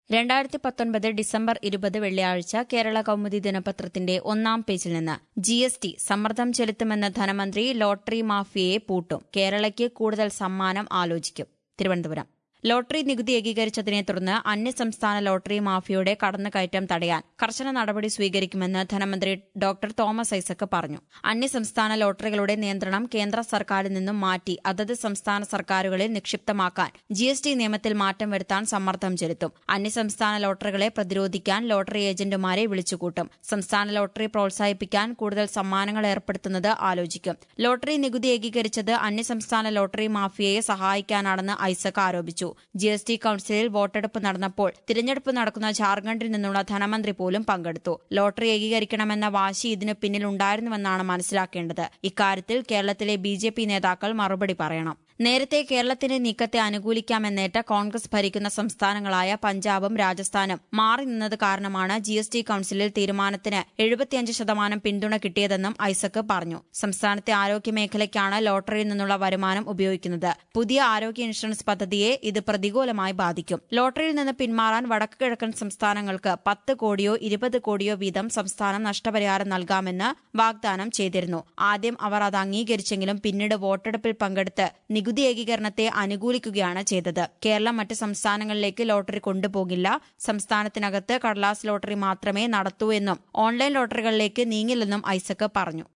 രണ്ടായിരത്തി പത്തൊൻപത് ഡിസംബർ ഇരുപത് വെള്ളിയാഴ്ച കേരള കൗമുദി ദിനപത്രത്തിന്റെ ഒന്നാം പേജിൽ നിന്ന് ജി എസ് ടി സമ്മർദ്ദം ചെലുത്തുമെന്ന് ധനമന്ത്രി ലോട്ടറി മാഫിയയെ പൂട്ടും കേരളയ്ക്ക് കൂടുതൽ സമ്മാനം ആലോചിക്കും തിരുവനന്തപുരം ലോട്ടറി നികുതി ഏകീകരിച്ചതിനെ തുടർന്ന് അന്യസംസ്ഥാന ലോട്ടറി മാഫിയയുടെ കടന്നുകയറ്റം തടയാൻ കർശന നടപടി സ്വീകരിക്കുമെന്ന് ധനമന്ത്രി ഡോക്ടർ തോമസ് ഐസക് പറഞ്ഞു അന്യസംസ്ഥാന ലോട്ടറികളുടെ നിയന്ത്രണം കേന്ദ്ര സർക്കാരിൽ നിന്നും മാറ്റി അതത് സംസ്ഥാന സർക്കാരുകളിൽ നിക്ഷിപ്തമാക്കാൻ ജി എസ് ടി നിയമത്തിൽ മാറ്റം വരുത്താൻ സമ്മർദ്ദം ചെലുത്തും അന്യസംസ്ഥാന ലോട്ടറികളെ പ്രതിരോധിക്കാൻ ലോട്ടറി ഏജന്റുമാരെ വിളിച്ചുകൂട്ടും സംസ്ഥാന ലോട്ടറി പ്രോത്സാഹിപ്പിക്കാൻ കൂടുതൽ സമ്മാനങ്ങൾ ഏർപ്പെടുത്തുന്നത് ആലോചിക്കും ലോട്ടറി നികുതി ഏകീകരിച്ചത് അന്യസംസ്ഥാന ലോട്ടറി മാഫിയയെ സഹായിക്കാനാണെന്ന് ഐസക് ആരോപിച്ചു ജി എസ് ടി കൌൺസിലിൽ വോട്ടെടുപ്പ് നടന്നപ്പോൾ തിരഞ്ഞെടുപ്പ് നടക്കുന്ന ജാർഖണ്ഡിൽ നിന്നുള്ള ധനമന്ത്രി പോലും പങ്കെടുത്തു ലോട്ടറി ഏകീകരിക്കണമെന്ന വാശി ഇതിനു പിന്നിലുണ്ടായിരുന്നുവെന്നാണ് മനസ്സിലാക്കേണ്ടത് ഇക്കാര്യത്തിൽ കേരളത്തിലെ ബി നേതാക്കൾ മറുപടി പറയണം നേരത്തെ കേരളത്തിന്റെ നീക്കത്തെ അനുകൂലിക്കാമെന്നേറ്റ കോൺഗ്രസ് ഭരിക്കുന്ന സംസ്ഥാനങ്ങളായ പഞ്ചാബും രാജസ്ഥാനും മാറി നിന്നത് കാരണമാണ് ജി എസ് ടി കൌൺസിലിൽ തീരുമാനത്തിന് എഴുപത്തിയഞ്ച് ശതമാനം പിന്തുണ കിട്ടിയതെന്നും ഐസക് പറഞ്ഞു സംസ്ഥാനത്തെ ആരോഗ്യ മേഖലയ്ക്കാണ് ലോട്ടറിയിൽ നിന്നുള്ള വരുമാനം ഉപയോഗിക്കുന്നത് പുതിയ ആരോഗ്യ ഇൻഷുറൻസ് പദ്ധതിയെ ഇത് പ്രതികൂലമായി ബാധിക്കും ലോട്ടറിയിൽ നിന്ന് പിന്മാറാൻ വടക്ക് കിഴക്കൻ സംസ്ഥാനങ്ങൾക്ക് പത്ത് കോടിയോ ഇരുപത് കോടിയോ വീതം സംസ്ഥാനം നഷ്ടപരിഹാരം നൽകാമെന്ന് വാഗ്ദാനം ചെയ്തിരുന്നു ആദ്യം അവർ അത് അംഗീകരിച്ചെങ്കിലും പിന്നീട് വോട്ടെടുപ്പിൽ പങ്കെടുത്ത് നികുതി ഏകീകരണത്തെ അനുകൂലിക്കുകയാണ് ചെയ്തത് കേരളം മറ്റ് സംസ്ഥാനങ്ങളിലേക്ക് ലോട്ടറി കൊണ്ടുപോകില്ല സംസ്ഥാനത്തിനകത്ത് കടലാസ് ലോട്ടറി മാത്രമേ നടത്തൂ എന്നും ഓൺലൈൻ ലോട്ടറികളിലേക്ക് നീങ്ങില്ലെന്നും ഐസക് പറഞ്ഞു